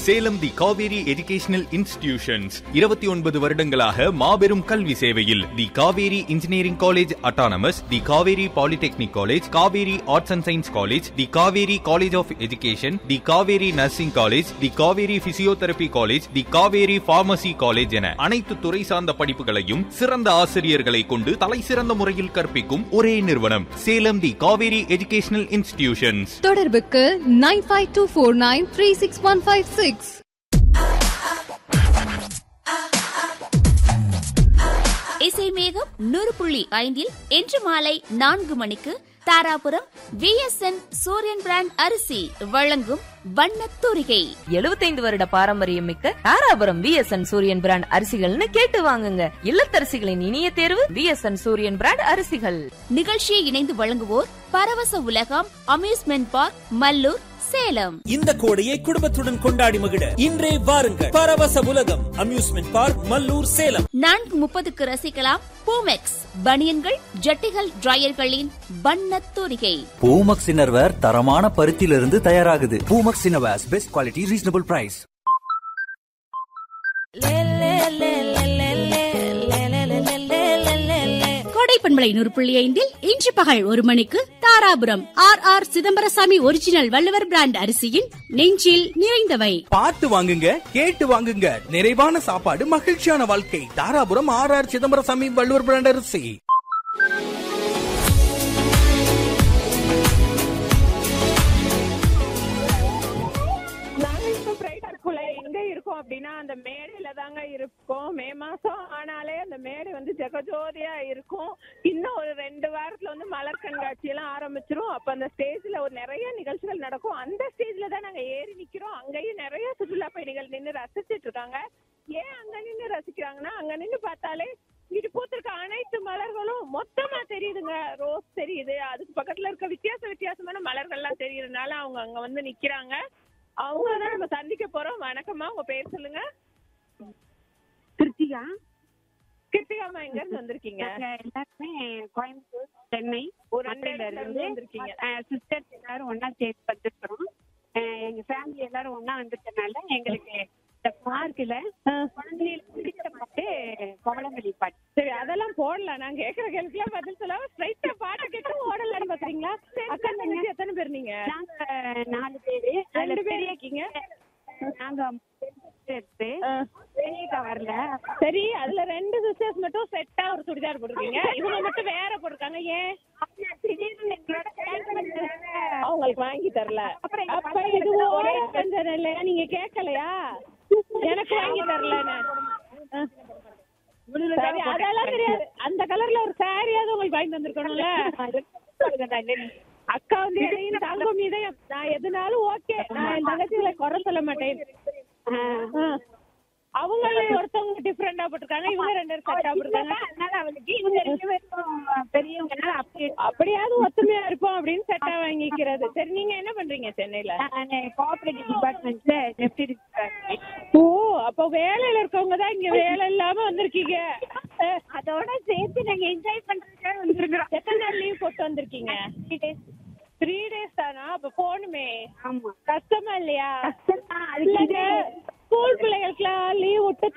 Salem the Kaveri educational institutions இருபத்தி ஒன்பது வருடங்களாக மாபெரும் கல்வி சேவையில் the Kaveri engineering college autonomous the Kaveri polytechnic college Kaveri arts and science college the Kaveri college of education the Kaveri nursing college the Kaveri physiotherapy college the Kaveri pharmacy college என அனைத்து துறை சார்ந்த படிப்புகளையும் சிறந்த ஆசிரியர்களை கொண்டு தலை சிறந்த முறையில் கற்பிக்கும் ஒரே நிறுவனம் Salem the Kaveri educational institutions தொடர்புக்கு nine five two four nine three six one five six இசை மேகம் நூறு புள்ளி ஐந்தில் இன்று மாலை நான்கு மணிக்கு தாராபுரம் விஎஸ்என் சூரியன் பிராண்ட் அரிசி வழங்கும் வண்ணத் தூரிகை எழுபத்தைந்து வருட பாரம்பரியம் மிக்க தாராபுரம் விஎஸ்என் சூரியன் பிராண்ட் அரிசிகள்னு கேட்டு வாங்குங்க இல்லத்தரசிகளின் இனிய தேர்வு விஎஸ்என் சூரியன் பிராண்ட் அரிசிகள் நிகழ்ச்சியை இணைந்து வழங்குவோர் பரவச உலகம் அம்யூஸ்மெண்ட் பார்க் மல்லூர் சேலம் இந்த கோடையை குடும்பத்துடன் கொண்டாடி மகிழ இன்றே வாருங்கள் பரவச உலகம் அம்யூஸ்மெண்ட் பார்க் மல்லூர் சேலம் நான்கு முப்பதுக்கு ரசிக்கலாம் பூமெக்ஸ் பனியன்கள் ஜட்டிகள் டிரையர்களின் வண்ணத் தூரிகை பூமக்ஸ் இன்னர்வேர் தரமான பருத்தியிலிருந்து தயாராகுது Poomex innerwears best quality reasonable price கோடை பண்பலை நூறு புள்ளி ஐந்தில் இன்று பகல் ஒரு மணிக்கு Dharapuram R R Chidambarasamy original Valluvar brand அரிசியின் நெஞ்சில் நிறைந்தவை பார்த்து வாங்குங்க கேட்டு வாங்குங்க நிறைவான சாப்பாடு மகிழ்ச்சியான வாழ்க்கை Dharapuram R R Chidambarasamy Valluvar brand அரிசி நாங்க இப்ப பிரைடாக்குள்ள எங்க இருக்கோம் அப்படின்னா அந்த மேடையில தாங்க இருக்கோம் மே மாசம் ஆனாலே அந்த மேடை வந்து ஜெகஜோதியா இருக்கும் இன்னும் ஒரு ரெண்டு வாரத்துல வந்து மலர் கண்காட்சி எல்லாம் ஆரம்பிச்சிரும் அப்ப அந்த ஸ்டேஜ்ல ஒரு நிறைய நிகழ்ச்சிகள் நடக்கும் அந்த ஸ்டேஜ்ல தான் நாங்க ஏறி நிக்கிறோம் அங்கேயும் நிறைய சுற்றுலா பயணிகள் நின்று ரசிச்சிட்டு இருக்காங்க ஏன் அங்க நின்று ரசிக்கிறாங்கன்னா அங்க நின்று பார்த்தாலே இங்க பூத்திருக்க அனைத்து மலர்களும் மொத்தமா தெரியுதுங்க ரோஸ் தெரியுது அதுக்கு பக்கத்துல இருக்க வித்தியாச வித்தியாசமான மலர்கள்லாம் தெரியறதுனால அவங்க அங்க வந்து நிக்கிறாங்க அவங்க தான் நம்ம சந்திக்க போறோம் வணக்கம்மா உங்க பேர் சொல்லுங்க கிருத்திகா கிருத்திகாமா எங்க இருந்து வந்திருக்கீங்க நாங்க எல்லாருமே கோயம்புத்தூர் சென்னை ஒரு ரெண்டு மதுரையில இடத்துல இருந்து இருந்து வந்திருக்கீங்க சிஸ்டர்ஸ் எல்லாரும் ஒண்ணா சேர்த்து வந்திருக்கிறோம் அஹ் எங்க ஃபேமிலி எல்லாரும் ஒண்ணா வந்துட்டனால எங்களுக்கு இந்த பார்க்ல குழந்தைகளுக்கு பிடிச்ச பாட்டு பவளமல்லி பாட்டு சரி அதெல்லாம் போடலாம் நான் கேக்குற கேள்விக்கெல்லாம் பதில் சொல்லாம ஸ்ட்ரைட்டா பாட்டை கேட்டு ஓடலான்னு பாக்குறீங்களா அக்கா தங்கச்சி எத்தனை பேர் நீங்க நாங்க நாலு பேரு அதுல ரெண்டு பேர் பெரிய இருக்கீங்க நாங்க சிஸ்டர்ஸ் பெரியக்கா வரல சரி அதுல ரெண்டு சிஸ்டர்ஸ் மட்டும் செட்டா ஒரு சுடிதார் போட்டிருக்கீங்க இவங்க மட்டும் வேற போட்டிருக்காங்க ஏன் திடீர்னு எங்களோட சேர்ந்து அவங்களுக்கு வாங்கி தரல அப்புறம் எங்க அப்ப இது ஒரே கஞ்சன் இல்லையா நீங்க கேட்கலையா எனக்கு வாங்கி தரலன்னு ஆ. சரி அதெல்லாம் தெரியாது அந்த கலர்ல ஒரு சாரியாவது உங்களுக்கு வாங்கி தந்திருக்கணும்ல அக்கா வந்து எதையும் தாங்கும் இதயம் நான் எதுனாலும் ஓகே நான் என் தங்கச்சிகளை குறை சொல்ல மாட்டேன் ஆ. அவங்களும் ஒருத்தவங்க டிஃப்ரெண்டா போட்டிருக்காங்க இவங்க ரெண்டு பேரும் செட்டா போட்டிருக்காங்க அதனால அவளுக்கு இவங்க ரெண்டு பேரும் பெரியவங்கனால அப்படியே அப்படியாவது ஒத்துமையா இருப்போம் அப்படின்னு செட்டா வாங்கிக்கிறது சரி நீங்க என்ன பண்றீங்க சென்னையில நான் கோஆபரேட்டிவ் டிபார்ட்மெண்ட்ல டெப்டி ரிஜிஸ்ட்ரார் ஓ அப்ப வேலையில இருக்கவங்க தான் இங்க வேலை இல்லாம வந்திருக்கீங்க அதோட சேர்த்து நாங்க என்ஜாய் பண்ற